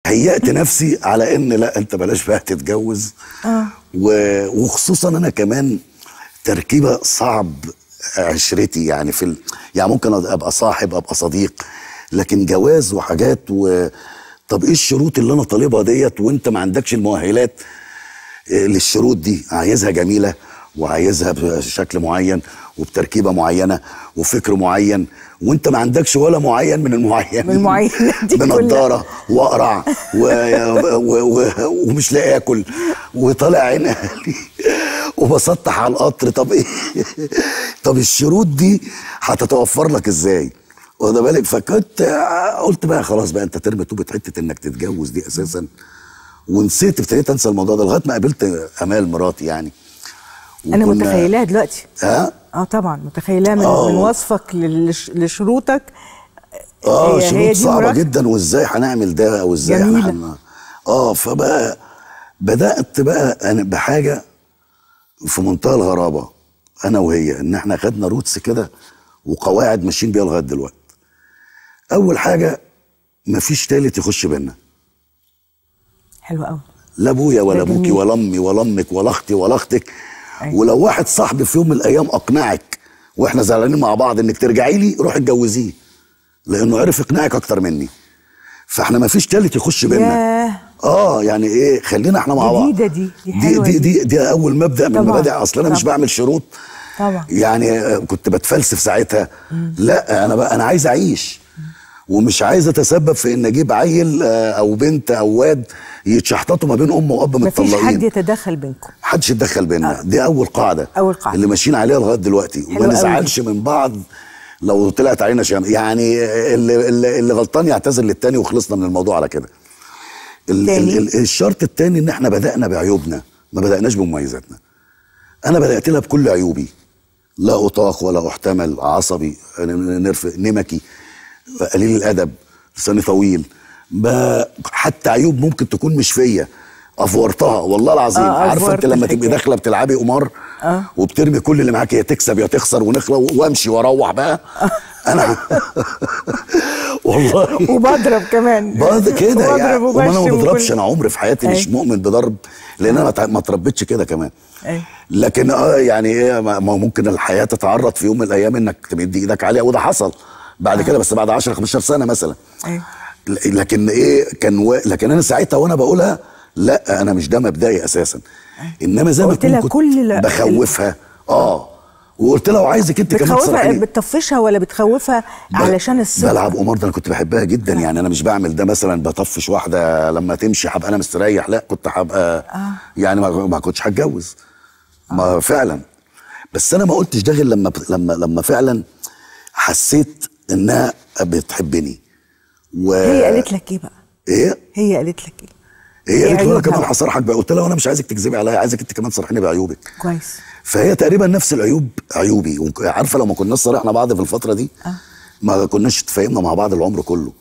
هيأت نفسي على ان لا انت بلاش بقى تتجوز اه و- وخصوصا انا كمان تركيبه صعب عشرتي يعني في ال... يعني ممكن ابقى صاحب ابقى صديق لكن جواز وحاجات و طب ايه الشروط اللي انا طالبها ديت وانت ما عندكش المؤهلات إيه للشروط دي عايزها جميله وعايزها بشكل معين وبتركيبه معينه وفكر معين وانت ما عندكش ولا معين من المعين من المعينات دي كلها. بنضاره واقرع و... و... و... ومش لاقي اكل وطالع عين اهلي وبسطح على القطر طب ايه طب الشروط دي هتتوفر لك ازاي واخد بالك فكنت قلت بقى خلاص بقى انت ترمي طوبه حته انك تتجوز دي اساسا ونسيت ابتديت انسى الموضوع ده لغايه ما قابلت امال مراتي يعني انا وكنا- متخيلاها دلوقتي ها اه طبعا متخيلاها من, آه. من وصفك للش- لشروطك اه هي- هي شروط دي صعبه مراتك؟ جدا وازاي هنعمل ده او ازاي جميلة. هنعمل اه فبقى بدات بقى انا بحاجه في منتهى الغرابه انا وهي ان احنا خدنا روتس كده وقواعد ماشيين بيها لغايه دلوقتي اول حاجه مفيش تالت يخش بينا حلو قوي لا ابويا ولا ده ابوكي جميل. ولا امي ولا امك ولا اختي ولا اختك أيوة. ولو واحد صاحبي في يوم من الايام اقنعك واحنا زعلانين مع بعض انك ترجعي لي روح اتجوزيه لانه عرف يقنعك اكتر مني فاحنا ما فيش تالت يخش بينا ياه اه يعني ايه خلينا احنا مع بعض جديدة دي، دي دي حلوة دي, دي. دي, دي اول مبدا من طبعاً، مبادئ اصل انا مش طبعاً. بعمل شروط طبعا يعني آه، كنت بتفلسف ساعتها لا انا بقى انا عايز اعيش ومش عايز اتسبب في ان اجيب عيل آه، او بنت او واد يتشحططوا ما بين ام واب مفيش متطلقين حد يتدخل بينكم محدش يتدخل بينا دي اول قاعده أول قاعدة. اللي ماشيين عليها لغايه دلوقتي حلو وما أوي. نزعلش من بعض لو طلعت علينا شام يعني اللي, اللي, اللي غلطان يعتذر للتاني وخلصنا من الموضوع على كده ال تاني؟ ال ال الشرط التاني ان احنا بدانا بعيوبنا ما بداناش بمميزاتنا انا بدات لها بكل عيوبي لا اطاق ولا احتمل عصبي نرف نمكي قليل الادب لساني طويل ب- حتى عيوب ممكن تكون مش فيا افورتها والله العظيم آه، عارفه أفورت انت لما تبقي الحكاية. داخله بتلعبي قمار آه. وبترمي كل اللي معاك يا تكسب يا تخسر ونخلى وامشي واروح بقى انا والله وبضرب كمان بعد كده يعني وبضرب وما انا ما وبشتم بضربش وكل- انا عمري في حياتي مش أي. مؤمن بضرب لان انا ما تع- ما اتربيتش كده كمان أي. لكن اه يعني ايه ما ما ممكن الحياه تتعرض في يوم من الايام انك تمد ايدك عليها وده حصل بعد كده بس بعد 10 15 سنه مثلا أي. ل- لكن ايه كان و... لكن انا ساعتها وانا بقولها لا انا مش ده مبدئي اساسا انما زي ما قلت لها كنت كل ال- بخوفها اه وقلت لها وعايزك انت كمان بتخوفها تصرحيني بتطفشها ولا بتخوفها علشان الثقه بلعب قمار ده انا كنت بحبها جدا يعني انا مش بعمل ده مثلا بطفش واحده لما تمشي هبقى انا مستريح لا كنت هبقى يعني ما, ما كنتش هتجوز ما فعلا بس انا ما قلتش ده غير لما لما لما فعلا حسيت انها بتحبني و هي قالت لك ايه بقى ايه هي قالت لك ايه هي قالت لي انا عيوبها كمان بقى. هصرحك بقى قلت لها انا مش عايزك تكذبي عليا عايزك انت كمان تصرحيني بعيوبك كويس فهي تقريبا نفس العيوب عيوبي وك- عارفه لو ما كناش صرحنا بعض في الفتره دي آه. ما كناش اتفاهمنا مع بعض العمر كله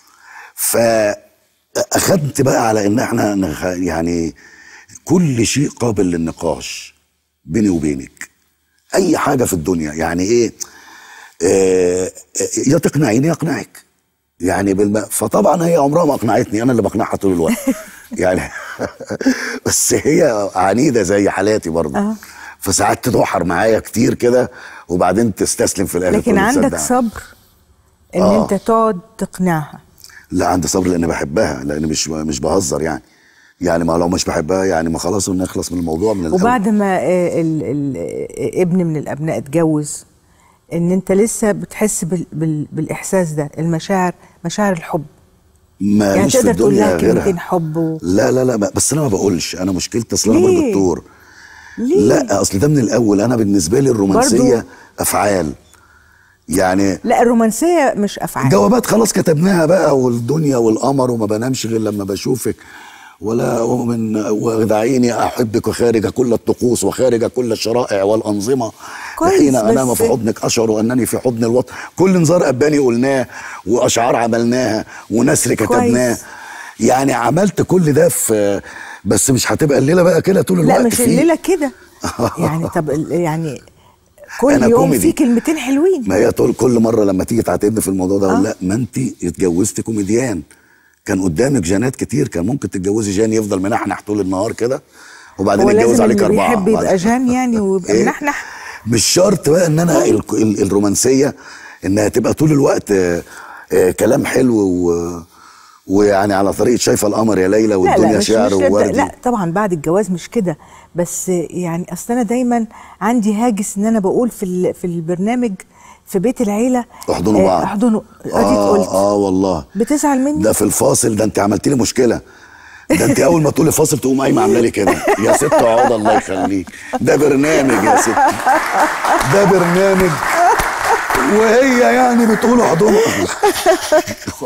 فاخدت بقى على ان احنا نخ... يعني كل شيء قابل للنقاش بيني وبينك اي حاجه في الدنيا يعني ايه آه آه، يا تقنعيني يا اقنعك يعني بالم... فطبعا هي عمرها ما اقنعتني انا اللي بقنعها طول الوقت يعني بس هي عنيده زي حالاتي برضه آه. فساعات تدحر معايا كتير كده وبعدين تستسلم في الاخر لكن تقول عندك تصدق. صبر ان آه. انت تقعد تقنعها لا عندي صبر لان بحبها لان مش مش بهزر يعني يعني ما لو مش بحبها يعني ما خلاص نخلص من الموضوع من الاول وبعد ما آه، ال ال آه، ابن من الابناء اتجوز ان انت لسه بتحس بال بال بالاحساس ده المشاعر مشاعر الحب ما يعني مش في تقدر تقول الدنيا لها كلمتين غيرها حب و... لا لا لا بس انا ما بقولش انا مشكلتي اصل انا ليه؟ برضه دكتور ليه؟ لا اصل ده من الاول انا بالنسبه لي الرومانسيه برضو؟ افعال يعني لا الرومانسيه مش افعال جوابات خلاص كتبناها بقى والدنيا والقمر وما بنامش غير لما بشوفك ولا أؤمن ودعيني أحبك خارج كل الطقوس وخارج كل الشرائع والأنظمة كويس، حين أنام بس- في حضنك أشعر أنني في حضن الوطن كل نزار أباني قلناه وأشعار عملناها ونسر كتبناه كويس. يعني عملت كل ده في بس مش هتبقى الليلة بقى كده طول الوقت لا مش فيه. الليله كده يعني طب ال- يعني كل أنا يوم كوميدي. في كلمتين حلوين ما هي طول كل مره لما تيجي تعاتبني في الموضوع ده اقول لا ما انت اتجوزت كوميديان كان قدامك جانات كتير كان ممكن تتجوزي جان يفضل منحنح طول النهار كده وبعدين هو يتجوز لازم عليك اللي اربعه بيحب يبقى وبعدين- جان يعني ويبقى إيه؟ منحنح مش شرط بقى ان انا ال ال الرومانسيه انها تبقى طول الوقت آه، آه، كلام حلو و ويعني على طريقه شايفه القمر يا ليلى لا والدنيا لا مش شعر مش ووردي لا طبعا بعد الجواز مش كده بس يعني اصل انا دايما عندي هاجس ان انا بقول في ال- في البرنامج في بيت العيله احضنوا آه، بعض احضنوا اديك اه قلت اه والله بتزعل مني ده في الفاصل ده انت عملت لي مشكله ده انت اول ما تقولي فاصل تقوم قايمه عامله لي كده يا ست اقعد الله يخليك ده برنامج يا ست ده برنامج وهي يعني بتقول احضنوا